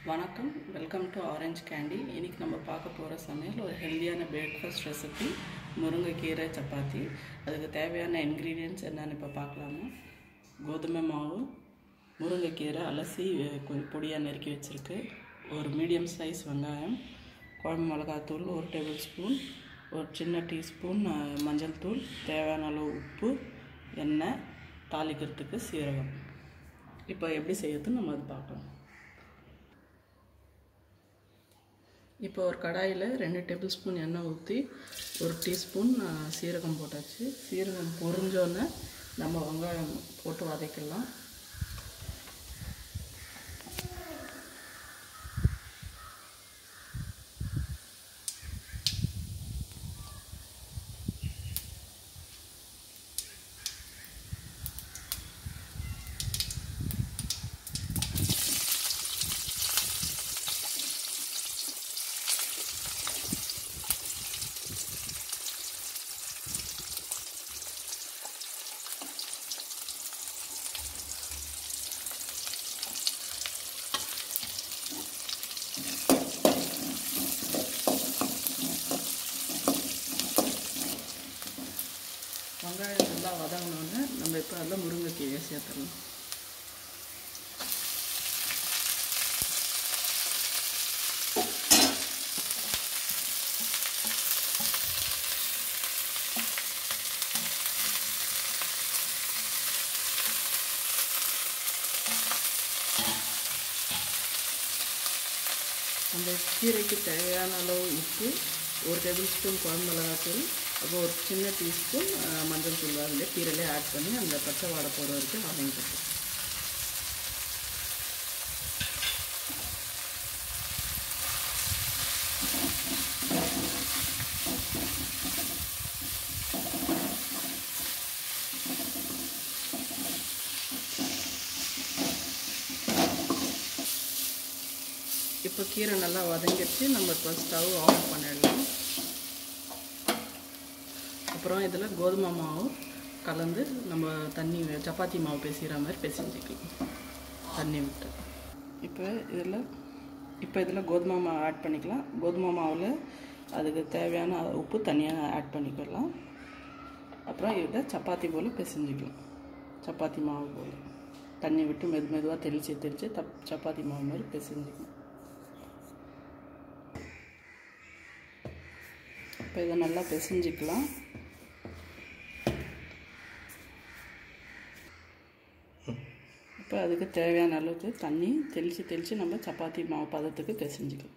வணக்கம் welcome to orange candy இன்னைக்கு நம்ம பார்க்க போகிற சமையல் ஒரு ஹெல்தியான பிரேக்ஃபாஸ்ட் ரெசிபி முருங்கைக்கீரை சப்பாத்தி அதுக்கு தேவையான இன்க்ரீடியன்ட்ஸ் என்னென்னு இப்போ பார்க்கலாமா கோதுமை மாவு முருங்கைக்கீரை அலசி அஹ், கொஞ்சம் பொடியாக நறுக்கி வச்சுருக்கு ஒரு மீடியம் சைஸ் வெங்காயம் குழம்பு மிளகாத்தூள் ஒரு டேபிள் ஸ்பூன் ஒரு சின்ன டீஸ்பூன் அஹ், மஞ்சள் தூள் தேவையான அளவு உப்பு எண்ணெய் தாளிக்கிறதுக்கு சீரகம் இப்போ எப்படி செய்யறதுன்னு நம்ம அது பார்க்கலாம் இப்போ ஒரு கடாயில் ரெண்டு டேபிள் ஸ்பூன் எண்ணெய் ஊற்றி ஒரு டீஸ்பூன் அஹ், சீரகம் போட்டாச்சு சீரகம் பொரிஞ்சோன்னே நம்ம வெங்காயம் போட்டு வதக்கலாம் வெங்காயம் நல்லா வதங்கினோன்னே நம்ம இப்போ அதில் முருங்கைக்கீரையை சேர்த்துடலாம் அந்த கீரைக்கு தேவையான அளவு உப்பு ஒரு டேபிள் ஸ்பூன் குழம்பு மிளகாத்தூள் அப்புறம் ஒரு சின்ன டீஸ்பூன் மஞ்சள் தூள் அதில் கீரையிலே ஆட் பண்ணி அந்த பச்சை வாடை போகிற வரைக்கும் வதங்கிட்டு இப்போ கீரை நல்லா வதங்கிடுச்சு நம்ம இப்போ ஸ்டவ் ஆஃப் பண்ணிடலாம் அப்புறம் இதில் கோதுமை மாவு கலந்து நம்ம தண்ணி சப்பாத்தி மாவு பேசிக்கிற மாதிரி பிசைஞ்சிக்கலாம் தண்ணி விட்டு இப்போ இதில் இப்போ இதில் கோதுமை மாவு ஆட் பண்ணிக்கலாம் கோதுமை மாவில் அதுக்கு தேவையான உப்பு தனியாக ஆட் பண்ணிக்கலாம் அப்புறம் இதை சப்பாத்தி போல் பிசைஞ்சிக்கலாம் சப்பாத்தி மாவு போல் தண்ணி விட்டு மெது மெதுவாக தெளித்து தெளித்து தப் சப்பாத்தி மாவு மாதிரி பிசைஞ்சிக்கணும் இப்போ இதை நல்லா பிசைஞ்சிக்கலாம் இப்போ அதுக்கு தேவையான அளவுக்கு தண்ணி தெளித்து தெளித்து நம்ம சப்பாத்தி மாவு பதத்துக்கு பிசைஞ்சிக்கலாம்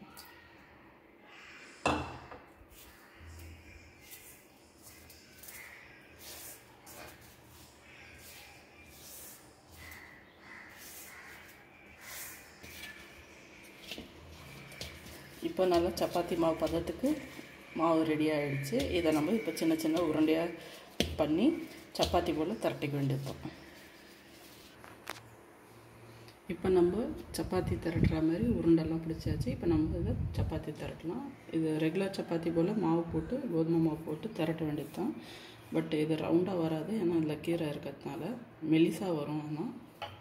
இப்போ நல்லா சப்பாத்தி மாவு பதத்துக்கு மாவு ரெடி ஆகிடுச்சு இதை நம்ம இப்போ சின்ன சின்ன உருண்டையாக பண்ணி சப்பாத்தி போல் திரட்டிக்க வேண்டியதுதான் இப்போ நம்ம சப்பாத்தி திரட்டுற மாதிரி உருண்டெல்லாம் பிடிச்சாச்சு இப்போ நம்ம இதை சப்பாத்தி திரட்டலாம் இது ரெகுலர் சப்பாத்தி போல் மாவு போட்டு கோதுமை மாவு போட்டு திரட்ட வேண்டியது தான் பட் இது ரவுண்டாக வராது ஏன்னா இதில் கீரை இருக்கிறதுனால மெலிசாக வரும் ஆனால்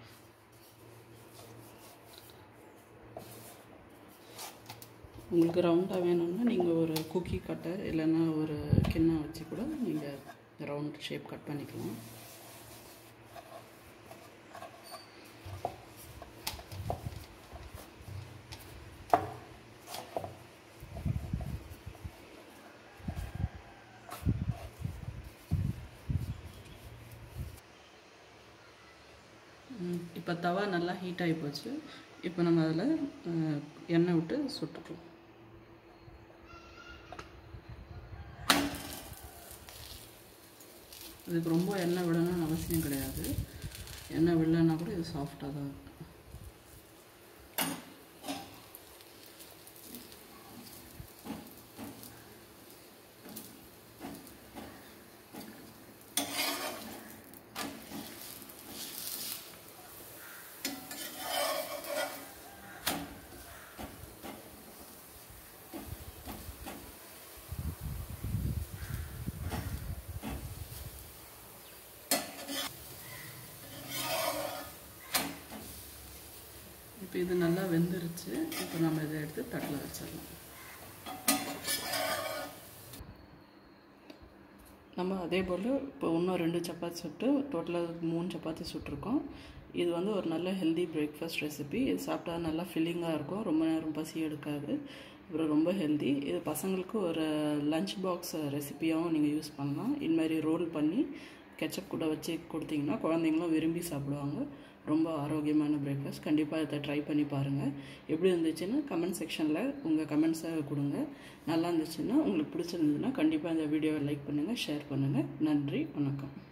உங்களுக்கு ரவுண்டாக வேணும்னா நீங்கள் ஒரு குக்கி கட்டர் இல்லைன்னா ஒரு கிண்ணம் வச்சு கூட நீங்கள் ரவுண்ட் ஷேப் கட் பண்ணிக்கலாம் இப்போ தவா நல்லா ஹீட் ஆகி போச்சு இப்போ நம்ம அதில் எண்ணெய் விட்டு சுட்டுக்கலாம் இதுக்கு ரொம்ப எண்ணெய் விடணும்னு அவசியம் கிடையாது எண்ணெய் விடலைன்னா கூட இது சாஃப்டாக தான் இருக்கும் இப்போ இது நல்லா வெந்துருச்சு இப்போ நம்ம இதை எடுத்து தட்டில் வச்சிடலாம் நம்ம அதே போல் இப்போ இன்னும் ரெண்டு சப்பாத்தி சுட்டு டோட்டலாக மூணு சப்பாத்தி சுட்டிருக்கோம் இது வந்து ஒரு நல்ல ஹெல்தி பிரேக்ஃபாஸ்ட் ரெசிபி இது சாப்பிட்டா நல்லா ஃபில்லிங்காக இருக்கும் ரொம்ப நேரம் பசி எடுக்காது அப்புறம் ரொம்ப ஹெல்தி இது பசங்களுக்கு ஒரு லஞ்ச் பாக்ஸ் ரெசிபியாகவும் நீங்கள் யூஸ் பண்ணலாம் இது மாதிரி ரோல் பண்ணி கெச்சப் கூட வச்சு கொடுத்தீங்கன்னா குழந்தைங்களும் விரும்பி சாப்பிடுவாங்க ரொம்ப ஆரோக்கியமான பிரேக்ஃபாஸ்ட் கண்டிப்பாக இதை ட்ரை பண்ணி பாருங்கள் எப்படி இருந்துச்சுன்னு கமெண்ட் செக்ஷனில் உங்கள் கமெண்ட்ஸை கொடுங்க நல்லா இருந்துச்சுன்னா உங்களுக்கு பிடிச்சிருந்ததுன்னா கண்டிப்பாக இந்த வீடியோவை லைக் பண்ணுங்கள் ஷேர் பண்ணுங்கள் நன்றி வணக்கம்